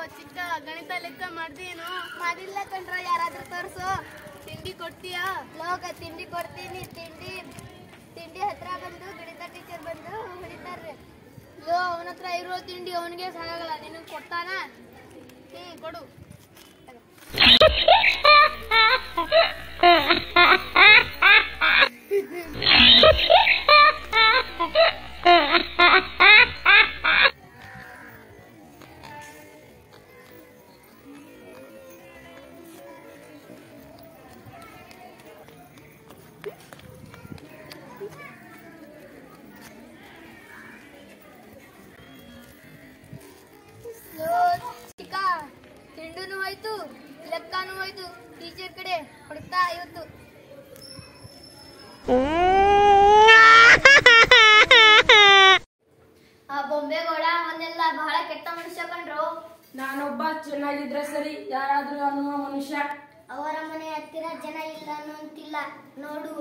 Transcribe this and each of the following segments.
ಚಿಕ್ಕ ಗಣಿತ ಲೆಕ್ಕ ಮಾಡ್ದೇನು ಮಾಡಿಲ್ಲ ಕಣ್ರ ಯಾರಾದ್ರೂ ತೋರ್ಸು ತಿಂಡಿ ಕೊಡ್ತೀಯಾ ಲೋಕ ತಿಂಡಿ ಕೊಡ್ತೀನಿ ತಿಂಡಿ ತಿಂಡಿ ಹತ್ರ ಬಂದು ಗಣಿತ ಟೀಚರ್ ಬಂದು ಹೊಡಿತಾರ್ರಿ ಲೋ ಅವನ ಹತ್ರ ಇರೋ ತಿಂಡಿ ಅವನಿಗೆ ಸಾಕಾಗಲ್ಲ ನಿನಗೆ ಕೊಡ್ತಾನ ಹ್ಮ್ ಕೊಡು ಲೋ, ಚಿಕ್ಕ ತಿಂಡಿನೂ ಹೋಯ್ತು ಲೆಕ್ಕನೂ ಹೋಯ್ತು ಟೀಚರ್ ಕಡೆ ಹೊಡ್ತಾ ಇವತ್ತು ಆ ಬೊಂಬೆಗೌಡ ಅವನ್ನೆಲ್ಲ ಬಹಳ ಕೆಟ್ಟ ಮನುಷ್ಯ ಕಂಡ್ರು ನಾನೊಬ್ಬ ಚೆನ್ನಾಗಿದ್ರೆ ಸರಿ ಯಾರಾದ್ರೂ ಅನ್ನುವ ಮನುಷ್ಯ ಅವರ ಮನೆ ಹತ್ತಿರ ಜನ ಇಲ್ಲ ಅನ್ನುವಂತಿಲ್ಲ ನೋಡು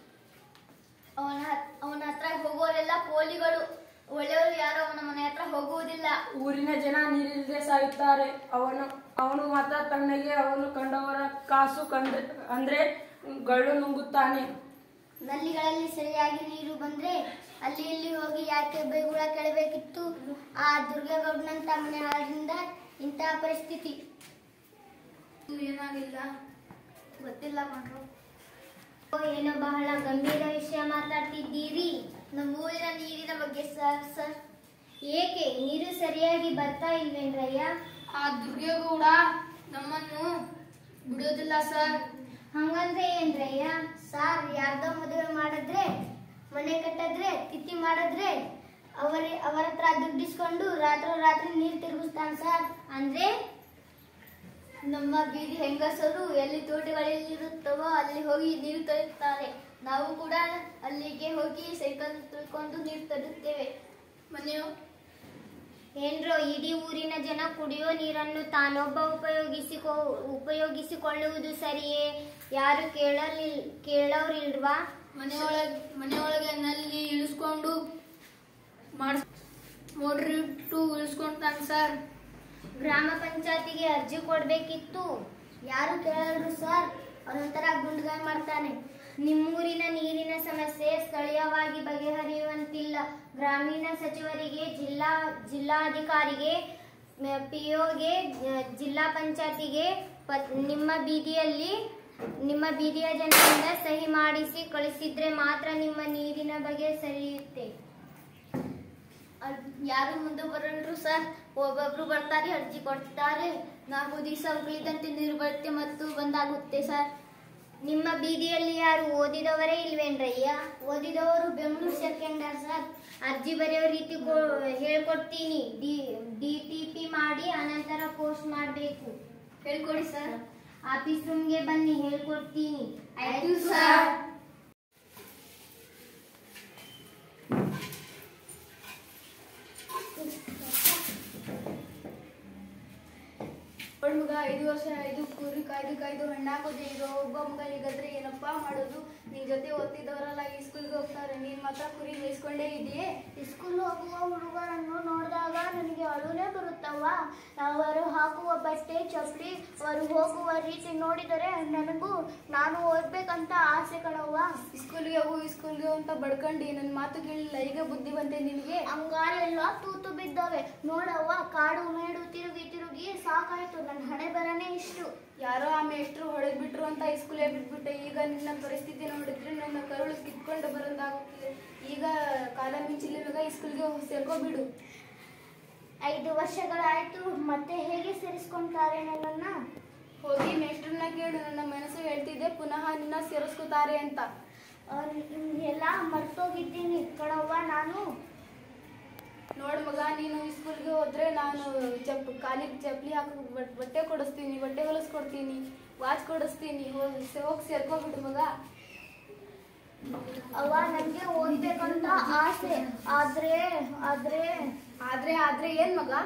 ಅವನ ಅವನ ಹತ್ರ ಹೋಗೋರೆಲ್ಲ ಪೋಲಿಗಳು ಒಳ್ಳೆಯವರು ಯಾರು ಅವನ ಮನೆ ಹತ್ರ ಹೋಗುವುದಿಲ್ಲ ಊರಿನ ಜನ ನೀರಿಲ್ಲದೆ ಸಾಯುತ್ತಾರೆ ಅವನು ಅವನು ಮಾತ್ರ ತಣ್ಣಗೆ ಅವನು ಕಂಡವರ ಕಾಸು ಕಂಡ್ರೆ ಅಂದ್ರೆ ಗಳ್ಳು ನುಂಗುತ್ತಾನೆ ನಲ್ಲಿಗಳಲ್ಲಿ ಸರಿಯಾಗಿ ನೀರು ಬಂದ್ರೆ ಅಲ್ಲಿ ಇಲ್ಲಿ ಹೋಗಿ ಯಾಕೆ ಬೈಗುಳ ಕೆಳಬೇಕಿತ್ತು ಆ ದುರ್ಗೇಗೌಡನಂತ ಮನೆ ಹಾಳಿಂದ ಇಂತಹ ಪರಿಸ್ಥಿತಿ ಏನಾಗಿಲ್ಲ ಗೊತ್ತಿಲ್ಲ ಕಣ್ರು ಏನೋ ಬಹಳ ಗಂಭೀರ ವಿಷಯ ಮಾತಾಡ್ತಿದ್ದೀರಿ ನಮ್ಮ ಊರಿನ ನೀರಿನ ಬಗ್ಗೆ ಸರ್ ಸರ್ ಏಕೆ ನೀರು ಸರಿಯಾಗಿ ಬರ್ತಾ ಇಲ್ವೇನ್ರಯ್ಯ ಆ ದುರ್ಗೇಗೌಡ ನಮ್ಮನ್ನು ಬಿಡೋದಿಲ್ಲ ಸರ್ ಹಂಗಂದ್ರೆ ಏನ್ರಯ್ಯ ಸಾರ್ ಯಾರ್ದೋ ಮದುವೆ ಮಾಡಿದ್ರೆ ಮನೆ ಕಟ್ಟಿದ್ರೆ ತಿಥಿ ಮಾಡಿದ್ರೆ ಅವರ ಅವರ ಹತ್ರ ದುಡ್ಡಿಸ್ಕೊಂಡು ರಾತ್ರೋ ರಾತ್ರಿ ನೀರು ತಿರುಗಿಸ್ತಾನೆ ಸರ್ ಅಂದ್ರೆ ನಮ್ಮ ಬೀದಿ ಹೆಂಗಸರು ಎಲ್ಲಿ ತೋಟಗಳಲ್ಲಿರುತ್ತವೋ ಅಲ್ಲಿ ಹೋಗಿ ನೀರು ತರುತ್ತಾರೆ ನಾವು ಕೂಡ ಅಲ್ಲಿಗೆ ಹೋಗಿ ಸೈಕಲ್ ತುಳ್ಕೊಂಡು ನೀರು ತರುತ್ತೇವೆ ಮನೆಯು ಏನ್ರೋ ಇಡೀ ಊರಿನ ಜನ ಕುಡಿಯೋ ನೀರನ್ನು ತಾನೊಬ್ಬ ಉಪಯೋಗಿಸಿಕೊ ಉಪಯೋಗಿಸಿಕೊಳ್ಳುವುದು ಸರಿಯೇ ಯಾರು ಕೇಳಲಿಲ್ ಕೇಳೋರಿಲ್ವಾ ಮನೆಯೊಳಗೆ ಮನೆಯೊಳಗೆ ನಲ್ಲಿ ಇಳಿಸ್ಕೊಂಡು ಮಾಡ್ ಮೋಟ್ರ್ ಇಟ್ಟು ಇಳಿಸ್ಕೊಂತಾನೆ ಸರ್ ಗ್ರಾಮ ಪಂಚಾಯತಿಗೆ ಅರ್ಜಿ ಕೊಡ್ಬೇಕಿತ್ತು ಯಾರು ಕೇಳಲ್ರು ಸರ್ ಅವನೊಂಥರ ಗುಂಡ್ಗಾಯ್ ಮಾಡ್ತಾನೆ ನಿಮ್ಮೂರಿನ ನೀರಿನ ಸಮಸ್ಯೆ ಸ್ಥಳೀಯವಾಗಿ ಬಗೆಹರಿಯುವಂತಿಲ್ಲ ಗ್ರಾಮೀಣ ಸಚಿವರಿಗೆ ಜಿಲ್ಲಾ ಜಿಲ್ಲಾಧಿಕಾರಿಗೆ ಪಿಒಗೆ ಜಿಲ್ಲಾ ಪಂಚಾಯತಿಗೆ ಪ- ನಿಮ್ಮ ಬೀದಿಯಲ್ಲಿ ನಿಮ್ಮ ಬೀದಿಯ ಜನರಿಂದ ಸಹಿ ಮಾಡಿಸಿ ಕಳಿಸಿದ್ರೆ ಮಾತ್ರ ನಿಮ್ಮ ನೀರಿನ ಬಗ್ಗೆ ಸರಿಯುತ್ತೆ ಅದ್- ಯಾರು ಮುಂದೆ ಬರಲ್ರು ಸರ್ ಒಬ್ಬೊಬ್ರು ಬರ್ತಾರೆ ಅರ್ಜಿ ಕೊಡ್ತಾರೆ ನಾಲ್ಕು ದಿವಸ ಉಳಿದಂತೆ ನೀರು ಬರುತ್ತೆ ಮತ್ತು ಬಂದಾಗುತ್ತೆ ಸರ್ ನಿಮ್ಮ ಬೀದಿಯಲ್ಲಿ ಯಾರು ಓದಿದವರೇ ಇಲ್ವೇನ್ರಯ್ಯ ಓದಿದವರು ಬೆಂಗಳೂರು ಸೆಕೆಂಡರ್ ಸರ್ ಅರ್ಜಿ ಬರೆಯೋ ರೀತಿ ಕೊ- ಹೇಳ್ಕೊಡ್ತೀನಿ ಡಿ ಡಿ ಟಿ ಪಿ ಮಾಡಿ ಅನಂತರ ಪೋಸ್ಟ್ ಮಾಡಬೇಕು ಹೇಳ್ಕೊಡಿ ಸರ್ ಆಫೀಸ್ ರೂಮ್ಗೆ ಬನ್ನಿ ಹೇಳ್ಕೊಡ್ತೀನಿ ಆಯ್ತು ಸರ್ ಒಳ್ ಮಗ ಐದು ವರ್ಷ ಐದು ಕುರಿ ಕಾಯ್ದು ಕಾಯ್ದು ಹಣ್ಣಾಕೋದು ಈಗ ಒಬ್ಬ ಮಗ ಈಗಾದ್ರೆ ಏನಪ್ಪಾ ಮಾಡೋದು ನಿನ್ ಜೊತೆ ಓದ್ತಿದ್ದವರೆಲ್ಲ ಈ ಸ್ಕೂಲ್ಗೆ ಹೋಗ್ತಾರೆ ನೀನ್ ಮಾತ್ರ ಕುರಿ ಮೇಯಿಸ್ಕೊಂಡೇ ಇದೆಯೇ ಸ್ಕೂಲ್ ಹೋಗುವ ಹುಡುಗರನ್ನು ನೋಡಿದಾಗ ನನಗೆ ಅಳುನೇ ಬರುತ್ತವ್ವ ಅವರು ಹಾಕುವ ಬಟ್ಟೆ ಚಪ್ಪಲಿ ಅವರು ಹೋಗುವ ರೀತಿ ನೋಡಿದರೆ ನನಗೂ ನಾನು ಓದ್ಬೇಕಂತ ಆಸೆ ಕಣವ್ವ ಸ್ಕೂಲ್ಗೆ ಹೋಗು ಈ ಸ್ಕೂಲ್ಗೆ ಹೋಗು ಅಂತ ಬಡ್ಕಂಡು ನನ್ನ ಮಾತು ಕೇಳಿಲ್ಲ ಈಗ ಬುದ್ಧಿ ಬಂತೆ ನಿನಗೆ ಅಂಗಾಲೆಲ್ಲ ತೂತು ಬಿದ್ದವೆ ನೋಡವ್ವ ಕಾಡು ಮೇಡು ತಿರುಗಿ ತಿರುಗಿ ಸಾಕಾಯ್ತು ನನ್ನ ಹಣೆ ಬರನೇ ಇಷ್ಟು ಯಾರೋ ಆ ಮೇಷ್ಟ್ರು ಹೊಡೆದ್ ಬಿಟ್ರು ಅಂತ ಈ ಸ್ಕೂಲೇ ಬಿಟ್ಬಿಟ್ಟೆ ಈಗ ನಿನ್ನ ಪರಿಸ್ಥಿತಿ ನೋಡಿದ್ರೆ ನನ್ನ ಕರುಳು ಕಿತ್ಕೊಂಡು ಬರೋದಾಗುತ್ತದೆ ಈಗ ಕಾಲ ಮಿಂಚಿಲ್ಲ ಮಗ ಈ ಸ್ಕೂಲ್ಗೆ ಸೇರ್ಕೊಬಿಡು ಐದು ವರ್ಷಗಳಾಯ್ತು ಮತ್ತೆ ಹೇಗೆ ಸೇರಿಸ್ಕೊಂತಾರೆ ನನ್ನನ್ನ ಹೋಗಿ ಮೇಷ್ಟ್ರನ್ನ ಕೇಳು ನನ್ನ ಮನಸ್ಸು ಹೇಳ್ತಿದ್ದೆ ಪುನಃ ನಿನ್ನ ಸೇರಿಸ್ಕೋತಾರೆ ಅಂತ ಎಲ್ಲ ಮರ್ತೋಗಿದ್ದೀನಿ ಕಣವ್ವ ನಾನು ನೋಡ್ ಮಗ ನೀನು ಈ ಸ್ಕೂಲ್ಗೆ ಹೋದ್ರೆ ನಾನು ಚಪ್ ಕಾಲಿಗೆ ಚಪ್ಪಲಿ ಹಾಕಿ ಬಟ್ಟೆ ಕೊಡಿಸ್ತೀನಿ ಬಟ್ಟೆ ಹೊಲಿಸ್ಕೊಡ್ತೀನಿ ವಾಚ್ ಕೊಡಿಸ್ತೀನಿ ಹೋಗಿ ಹೋಗಿ ಸೇರ್ಕೊಬಿಡು ಮಗ ಅವ್ವ ನನಗೆ ಓದ್ಬೇಕಂತ ಆಸೆ ಆದ್ರೆ ಆದ್ರೆ ಆದ್ರೆ ಆದ್ರೆ ಏನ್ ಮಗ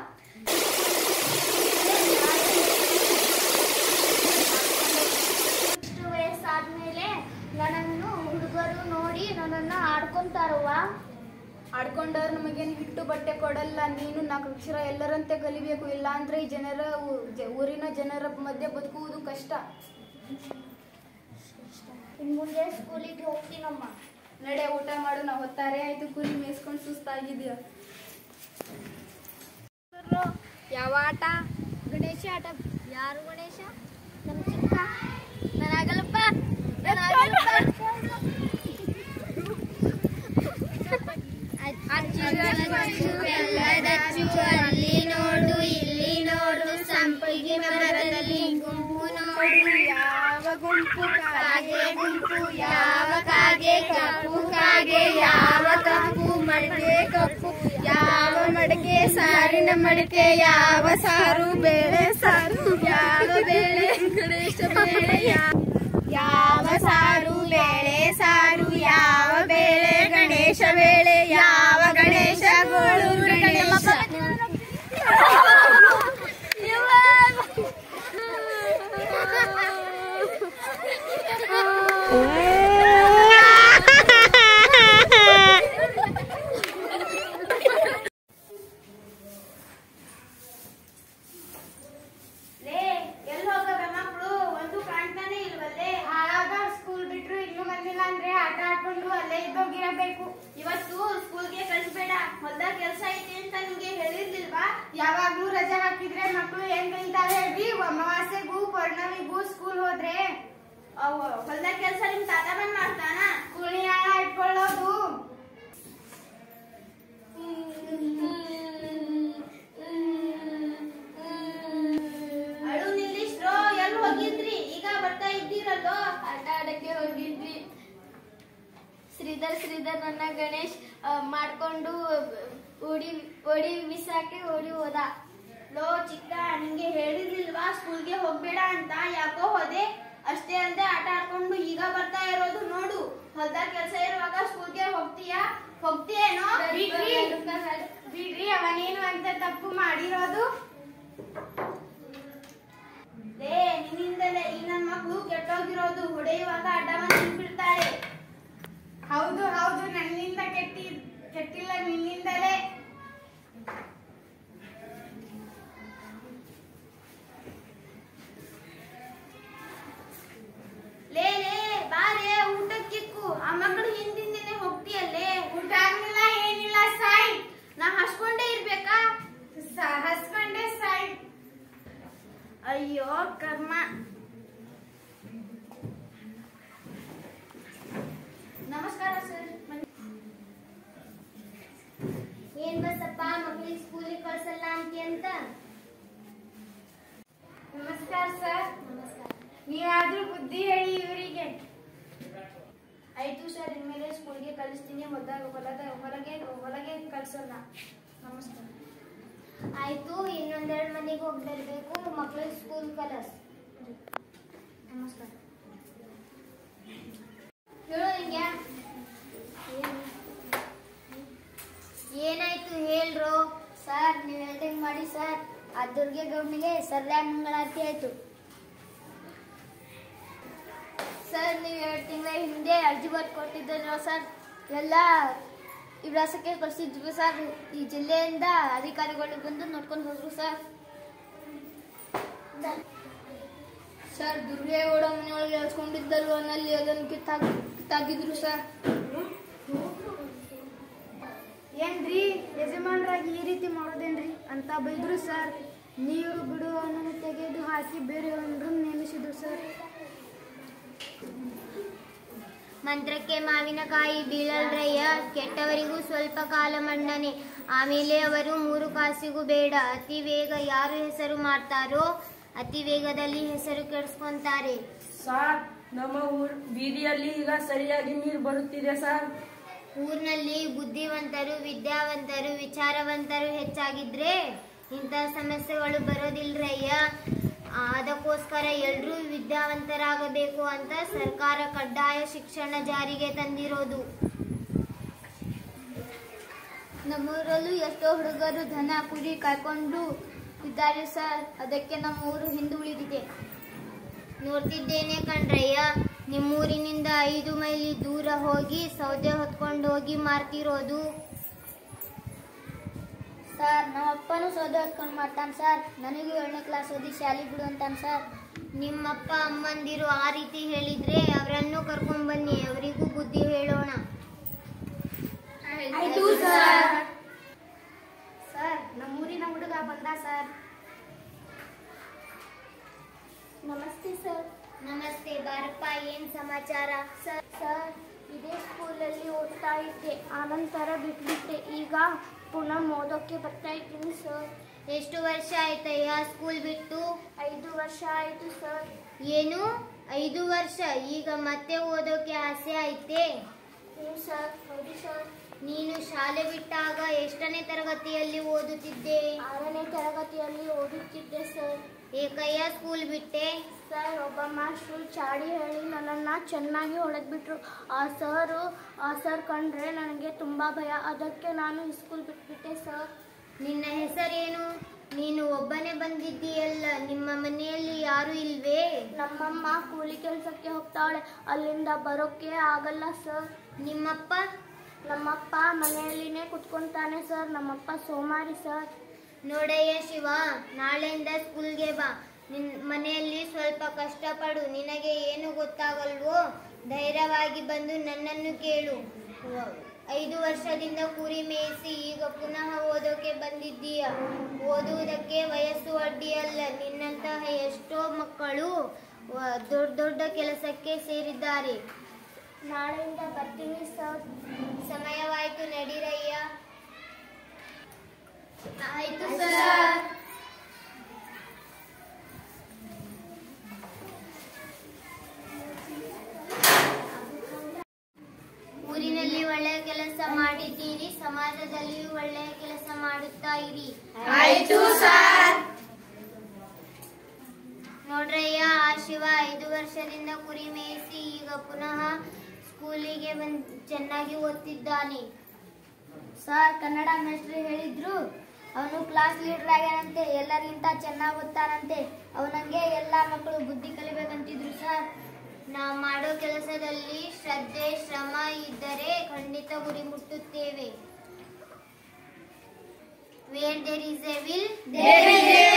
ಇಷ್ಟು ವಯಸ್ಸಾದ್ಮೇಲೆ ನನ್ನನ್ನು ಹುಡುಗರು ನೋಡಿ ನನ್ನನ್ನ ಆಡ್ಕೊಂತಾರವ್ವ ಆಡ್ಕೊಂಡವ್ರು ನಮಗೇನು ಹಿಟ್ಟು ಬಟ್ಟೆ ಕೊಡಲ್ಲ ನೀನು ನಾಲ್ಕು ಅಕ್ಷರ ಎಲ್ಲರಂತೆ ಕಲಿಬೇಕು ಇಲ್ಲ ಅಂದ್ರೆ ಈ ಜನರ ಊ- ಜ- ಊರಿನ ಜನರ ಮಧ್ಯೆ ಬದುಕುವುದು ಕಷ್ಟ ಇನ್ನು ಮುಂದೆ ಸ್ಕೂಲಿಗೆ ಹೋಗ್ತೀನಮ್ಮ ನಡೆ ಊಟ ಮಾಡು ನಾವು ಹೊತ್ತಾರೆ ಆಯ್ತು ಕುರಿ ಮೇಯಿಸ್ಕೊಂಡು ಸುಸ್ತಾಗಿದೆಯಾ ಯಾವ ಆಟ ಗಣೇಶ ಆಟ ಯಾರು ಗಣೇಶ ನಮ್ಮ ಚಿಕ್ಕ ನಾನಾಗಲ್ಲಪ್ಪ ನಾನಾಗಲ್ಲಪ್ಪ ಅಚ್ಚು ಬೆಲ್ಲದಚ್ಚು ಅಲ್ಲಿ ನೋಡು ಇಲ್ಲಿ ನೋಡು ಸಂಪಿಗೆ ಮರದಲ್ಲಿ ಗುಂಪು ನೋಡು ಯಾವ ಗುಂಪು ಕಾಗೆ ಗುಂಪು ಯಾವ ಕಾಗೆ ಕಪ್ಪು ಕಾಗೆ ಯಾವ ಕಪ್ಪು ಮಡಿಕೆ ಕಪ್ಪು ಯಾವ ಮಡಕೆ ಸಾರಿನ ಮಡಕೆ ಯಾವ ಸಾರು ಬೇಳೆ ಸಾರು ಯಾವ ಬೇಳೆ ಗಣೇಶ ಬೇಳೆ ಯಾವ ಸಾರು ಬೇಳೆ ಸಾರು ಯಾವ ಬೇಳೆ ಗಣೇಶ ಬೇಳೆ ಯಾವ ಗಣೇಶ ಗೋಳು ಗಣೇಶ ಲೇ ಎಲ್ಲಿ ಹೋಗವೆ ಮಕ್ಕಳು ಒಂದು ಕಾಣ್ತಾನೆ ಇಲ್ವಲ್ಲೇ ಆಗ ಸ್ಕೂಲ್ ಬಿಟ್ರು ಇನ್ನು ಬಂದಿಲ್ಲ ಅಂದ್ರೆ ಆಟ ಆಡ್ಕೊಂಡು ಅಲ್ಲೇ ಇದ್ದೋಗಿರಬೇಕು ಇವತ್ತು ಸ್ಕೂಲ್ಗೆ ಕಳಿಸ್ಬೇಡ ಹೊಲ್ದಾಗ ಕೆಲಸ ಐತೆ ಅಂತ ನಿಮ್ಗೆ ಹೇಳಿರ್ಲಿಲ್ವಾ ಯಾವಾಗ್ಲೂ ರಜೆ ಹಾಕಿದ್ರೆ ಮಕ್ಕಳು ಏನ್ ಕಲಿತಾವೆ ಹೇಳ್ರಿ ಅಮಾವಾಸ್ಯೆಗೂ ಪೌರ್ಣಮಿಗೂ ಸ್ಕೂಲ್ ಹೋದ್ರೆ ಅವ್ ಹೊಲ್ದಾಗ ಕೆಲಸ ನಿಮ್ ತಾತ ಬಂದ್ ಮಾಡ್ತಾನ ಕೂಲಿ ಹಣ ಇಟ್ಕೊಳ್ಳೋದು ಅಳು ನಿಲ್ಲಿಸ್ರೋ ಎಲ್ಲಿ ಹೋಗಿದ್ರಿ ಈಗ ಬರ್ತಾ ಇದ್ದೀರಲ್ಲೋ ಆಟ ಆಡಕ್ಕೆ ಹೋಗಿದ್ವಿ ಶ್ರೀಧರ್ ಶ್ರೀಧರ್ ನನ್ನ ಗಣೇಶ್ ಆ, ಮಾಡ್ಕೊಂಡು ಓಡಿ ಓಡಿ ಬಿಸಾಕಿ ಓಡಿ ಹೋದ ಲೋ ಚಿಕ್ಕ ನಿಂಗೆ ಹೇಳಿರ್ಲಿಲ್ವಾ ಸ್ಕೂಲ್ಗೆ ಹೋಗ್ಬೇಡ ಅಂತ ಯಾಕೋ ಹೋದೆ ಅಷ್ಟೇ ಅಲ್ಲದೆ ಆಟ ಆಡ್ಕೊಂಡು ಈಗ ಬರ್ತಾ ಇರೋದು ನೋಡು ಹೊಲ್ದಾಗ ಕೆಲಸ ಇರುವಾಗ ಸ್ಕೂಲ್ಗೆ ಹೋಗ್ತೀಯಾ ಹೋಗ್ತೀಯೇನೋ ಬಿಡ್ರಿ ಬಿಡ್ರಿ ಅವನೇನು ಅಂತ ತಪ್ಪು ಮಾಡಿರೋದು ಲೇ ನಿನ್ನಿಂದಲೇ ಈ ನನ್ನ ಮಕ್ಕಳು ಕೆಟ್ಟೋಗಿರೋದು ಹೊಡೆಯುವಾಗ ಅಡ್ಡ ಬಂದು ನಿಂತ್ಬಿಡ್ತಾಳೆ ಹೌದು ಹೌದು ನನ್ನಿಂದ ಕೆಟ್ಟಿ ಕೆಟ್ಟಿಲ್ಲ ನಿನ್ನಿಂದಲೇ ಲೇ ಲೇ ಬಾರೆ ಊಟಕ್ಕಿಕ್ಕು ಆ ಮಕ್ಕಳು ಹಿಂದಿಂದನೇ ಹೋಗ್ತೀಯಲ್ಲೇ ಊಟ ಆಗ್ಲಿಲ್ಲ ಏನಿಲ್ಲ ಸಾಯ್ ನಾ ಹಸ್ಕೊಂಡೇ ಇರ್ಬೇಕಾ ಸ- ಹಸ್ಕೊಂಡೆ ಸಾಯ್ ಅಯ್ಯೋ ಕರ್ಮ ನಮಸ್ಕಾರ ಸರ್ ಏನ್ ಬಸಪ್ಪ ಮಕ್ಳಿಗೆ ಸ್ಕೂಲಿಗೆ ಕಳ್ಸಲ್ಲ ಅಂತಿ ಅಂತ ನಮಸ್ಕಾರ ಸರ್ ನಮಸ್ಕಾರ ನೀವಾದ್ರೂ ಬುದ್ಧಿ ಹೇಳಿ ಇವರಿಗೆ ಆಯ್ತು ಸರ್ ಇನ್ಮೇಲೆ ಸ್ಕೂಲ್ಗೆ ಕಳಿಸ್ತೀನಿ ಹೊಲ್ದಾಗ ಹೊಲದ ಹೊರಗೆ ಹೊರಗೆ ಕಳ್ಸಲ್ಲ ನಮಸ್ಕಾರ ಆಯ್ತು ಇನ್ನೊಂದೆರಡು ಮನೆಗೆ ಹೋಗಿ ಬರ್ಬೇಕು ಮಕ್ಳಿಗೆ ಸ್ಕೂಲ್ ಕಲಸ್ ನಮಸ್ಕಾರ ಹೇಳು ಹಿಂಗ್ಯಾ ಏನಾಯ್ತು ಹೇಳ್ರು ಸರ್ ನೀವು ಹೇಳ್ದಂಗೆ ಮಾಡಿ ಸರ್ ಆ ದುರ್ಗೆ ಗೌಡ್ನಿಗೆ ಸರಿಯಾಗಿ ಮಂಗಳಾರತಿ ಆಯ್ತು ಸರ್ ನೀವು ಎರಡು ತಿಂಗಳ ಹಿಂದೆ ಅರ್ಜಿ ಬರ್ದು ಕೊಟ್ಟಿದ್ದಲ್ಲ ಸರ್ ಎಲ್ಲ ವಿಳಾಸಕ್ಕೆ ಕಳಿಸಿದ್ವಿ ಸರ್ ಈ ಜಿಲ್ಲೆಯಿಂದ ಅಧಿಕಾರಿಗಳು ಬಂದು ನೋಡ್ಕೊಂಡು ಹೋದ್ರು ಸರ್ ಸರ್ ದುರ್ಗೇಗೌಡ ಮನೆಯೊಳಗೆ ಎಳ್ಸ್ಕೊಂಡಿದ್ದರು ಅನ್ನಲ್ಲಿ ಅದನ್ನು ಕಿತ್ತಾಕ್ ಕಿತ್ತಾಕಿದ್ರು ಸರ್ ಏನ್ರಿ ಯಜಮಾನರಾಗಿ ಈ ರೀತಿ ಮಾಡೋದೇನ್ರಿ ಅಂತ ಬೈದ್ರು ಸರ್ ನೀರು ಬಿಡುವವನನ್ನು ತೆಗೆದು ಹಾಕಿ ಬೇರೆಯವರನ್ನು ನೇಮಿಸಿದ್ರು ಸರ್ ಮಂತ್ರಕ್ಕೆ ಮಾವಿನಕಾಯಿ ಬೀಳಲ್ರಯ್ಯ ಕೆಟ್ಟವರಿಗೂ ಸ್ವಲ್ಪ ಕಾಲ ಮಣ್ಣನೆ ಆಮೇಲೆ ಅವರು ಮೂರು ಕಾಸಿಗೂ ಬೇಡ ಅತಿ ವೇಗ ಯಾರು ಹೆಸರು ಮಾಡ್ತಾರೋ ಅತಿ ವೇಗದಲ್ಲಿ ಹೆಸರು ಕೆಡಿಸ್ಕೊಂತಾರೆ ಸಾರ್ ನಮ್ಮ ಊರ್ ಬೀದಿಯಲ್ಲಿ ಈಗ ಸರಿಯಾಗಿ ನೀರು ಬರುತ್ತಿದೆ ಸರ್ ಊರಿನಲ್ಲಿ ಬುದ್ಧಿವಂತರು ವಿದ್ಯಾವಂತರು ವಿಚಾರವಂತರು ಹೆಚ್ಚಾಗಿದ್ರೆ ಇಂಥ ಸಮಸ್ಯೆಗಳು ಬರೋದಿಲ್ರಯ್ಯ ಆ, ಅದಕ್ಕೋಸ್ಕರ ಎಲ್ಲರೂ ವಿದ್ಯಾವಂತರಾಗಬೇಕು ಅಂತ ಸರ್ಕಾರ ಕಡ್ಡಾಯ ಶಿಕ್ಷಣ ಜಾರಿಗೆ ತಂದಿರೋದು ನಮ್ಮೂರಲ್ಲೂ ಎಷ್ಟೋ ಹುಡುಗರು ದನ ಕುರಿ ಕಾಯ್ಕೊಂಡು ಇದ್ದಾರೆ ಸರ್ ಅದಕ್ಕೆ ನಮ್ಮ ಊರು ಹಿಂದುಳಿದಿದೆ ನೋಡ್ತಿದ್ದೇನೆ ಕಣ್ರಯ್ಯ ನಿಮ್ಮೂರಿನಿಂದ ಐದು ಮೈಲಿ ದೂರ ಹೋಗಿ ಸೌದೆ ಹೊತ್ಕೊಂಡು ಹೋಗಿ ಮಾರ್ತಿರೋದು ಸರ್ ನಮ್ಮ ಅಪ್ಪನೂ ಸೋದು ಹೊತ್ಕೊಂಡು ಮಾಡ್ತಾನೆ ಸರ್ ನನಗೂ ಏಳನೇ ಕ್ಲಾಸ್ ಓದಿ ಶಾಲೆ ಬಿಡು ಅಂತಾನೆ ಸರ್ ನಿಮ್ಮಪ್ಪ ಅಮ್ಮಂದಿರು ಆ ರೀತಿ ಹೇಳಿದ್ರೆ ಅವರನ್ನು ಕರ್ಕೊಂಡ್ ಬನ್ನಿ ಅವರಿಗೂ ಬುದ್ಧಿ ಹೇಳೋಣ ಆಯ್ತು ಸರ್ ಸರ್ ನಮ್ಮೂರಿನ ಹುಡುಗ ಬಂದ ಸರ್ ನಮಸ್ತೆ ಸರ್ ನಮಸ್ತೆ ಬಾರಪ್ಪ ಏನ್ ಸಮಾಚಾರ ಸರ್ ಸರ್ ಇದೇ ಸ್ಕೂಲಲ್ಲಿ ಓದ್ತಾ ಇದ್ದೆ ಆನಂತರ ಬಿಟ್ಬಿಟ್ಟೆ ಈಗ ಪುನಃ ಓದೋಕ್ಕೆ ಬರ್ತಾ ಇದ್ದೀನಿ ಸರ್ ಎಷ್ಟು ವರ್ಷ ಆಯ್ತಯ್ಯ ಸ್ಕೂಲ್ ಬಿಟ್ಟು ಐದು ವರ್ಷ ಆಯಿತು ಸರ್ ಏನು ಐದು ವರ್ಷ ಈಗ ಮತ್ತೆ ಓದೋಕೆ ಆಸೆ ಐತೆ ಹ್ಞೂ ಸರ್ ಹೌದು ಸರ್ ನೀನು ಶಾಲೆ ಬಿಟ್ಟಾಗ ಎಷ್ಟನೇ ತರಗತಿಯಲ್ಲಿ ಓದುತ್ತಿದ್ದೆ ಆರನೇ ತರಗತಿಯಲ್ಲಿ ಓದುತ್ತಿದ್ದೆ ಸರ್ ಏಕಯ್ಯ ಸ್ಕೂಲ್ ಬಿಟ್ಟೆ ಸರ್ ಒಬ್ಬ ಮಾಸ್ಟ್ರು ಚಾಡಿ ಹೇಳಿ ನನ್ನನ್ನು ಚೆನ್ನಾಗಿ ಹೊಡೆದ್ಬಿಟ್ರು ಆ ಸರು ಆ ಸರ್ ಕಂಡ್ರೆ ನನಗೆ ತುಂಬ ಭಯ ಅದಕ್ಕೆ ನಾನು ಸ್ಕೂಲ್ ಬಿಟ್ಬಿಟ್ಟೆ ಸರ್ ನಿನ್ನ ಹೆಸರೇನು ನೀನು ಒಬ್ಬನೇ ಬಂದಿದ್ದೀಯಲ್ಲ ನಿಮ್ಮ ಮನೆಯಲ್ಲಿ ಯಾರು ಇಲ್ವೇ ನಮ್ಮಮ್ಮ ಕೂಲಿ ಕೆಲಸಕ್ಕೆ ಹೋಗ್ತಾಳೆ ಅಲ್ಲಿಂದ ಬರೋಕ್ಕೆ ಆಗಲ್ಲ ಸರ್ ನಿಮ್ಮಪ್ಪ ನಮ್ಮಪ್ಪ ಮನೆಯಲ್ಲಿನೇ ಕುತ್ಕೊಂತಾನೆ ಸರ್ ನಮ್ಮಪ್ಪ ಸೋಮಾರಿ ಸರ್ ನೋಡಯ್ಯ ಶಿವ ನಾಳೆಯಿಂದ ಸ್ಕೂಲ್ಗೆ ಬಾ ನಿನ್ ಮನೆಯಲ್ಲಿ ಸ್ವಲ್ಪ ಕಷ್ಟಪಡು ನಿನಗೆ ಏನು ಗೊತ್ತಾಗಲ್ವೋ ಧೈರ್ಯವಾಗಿ ಬಂದು ನನ್ನನ್ನು ಕೇಳು ವ- ಐದು ವರ್ಷದಿಂದ ಕುರಿ ಮೇಯಿಸಿ ಈಗ ಪುನಃ ಓದೋಕೆ ಬಂದಿದ್ದೀಯ ಓದುವುದಕ್ಕೆ ವಯಸ್ಸು ಅಡ್ಡಿಯಲ್ಲ ನಿನ್ನಂತಹ ಎಷ್ಟೋ ಮಕ್ಕಳು ವ- ದೊಡ್ಡ ದೊಡ್ಡ ಕೆಲಸಕ್ಕೆ ಸೇರಿದ್ದಾರೆ ನಾಳೆಯಿಂದ ಬರ್ತೀನಿ ಸರ್ ಸಮಯವಾಯ್ತು ನಡೀರಯ್ಯ ಆಯ್ತು ಸರ್. ಸರ್ ಊರಿನಲ್ಲಿ ಒಳ್ಳೆಯ ಕೆಲಸ ಮಾಡಿದ್ದೀರಿ ಸಮಾಜದಲ್ಲಿಯೂ ಒಳ್ಳೆಯ ಕೆಲಸ ಮಾಡುತ್ತಾ ಇರಿ ಆಯ್ತು ಸರ್ ನೋಡ್ರಯ್ಯ ಆ ಶಿವ ಐದು ವರ್ಷದಿಂದ ಕುರಿ ಮೇಯಿಸಿ ಈಗ ಪುನಃ ಸ್ಕೂಲಿಗೆ ಬಂದ್ ಚೆನ್ನಾಗಿ ಓದ್ತಿದ್ದಾನೆ ಸರ್ ಕನ್ನಡ ಮೇಸ್ಟ್ರು ಹೇಳಿದ್ರು ಅವನು ಕ್ಲಾಸ್ ಲೀಡರ್ ಆಗ್ಯಾನಂತೆ ಎಲ್ಲರಿಗಿಂತ ಚೆನ್ನಾಗಿ ಓದ್ತಾನಂತೆ ಅವನಂಗೆ ಎಲ್ಲ ಮಕ್ಕಳು ಬುದ್ಧಿ ಕಲಿಬೇಕಂತಿದ್ರು ಸರ್ ನಾವು ಮಾಡೋ ಕೆಲಸದಲ್ಲಿ ಶ್ರದ್ಧೆ ಶ್ರಮ ಇದ್ದರೆ ಖಂಡಿತ ಗುರಿ ಮುಟ್ಟುತ್ತೇವೆ where there is a will There is a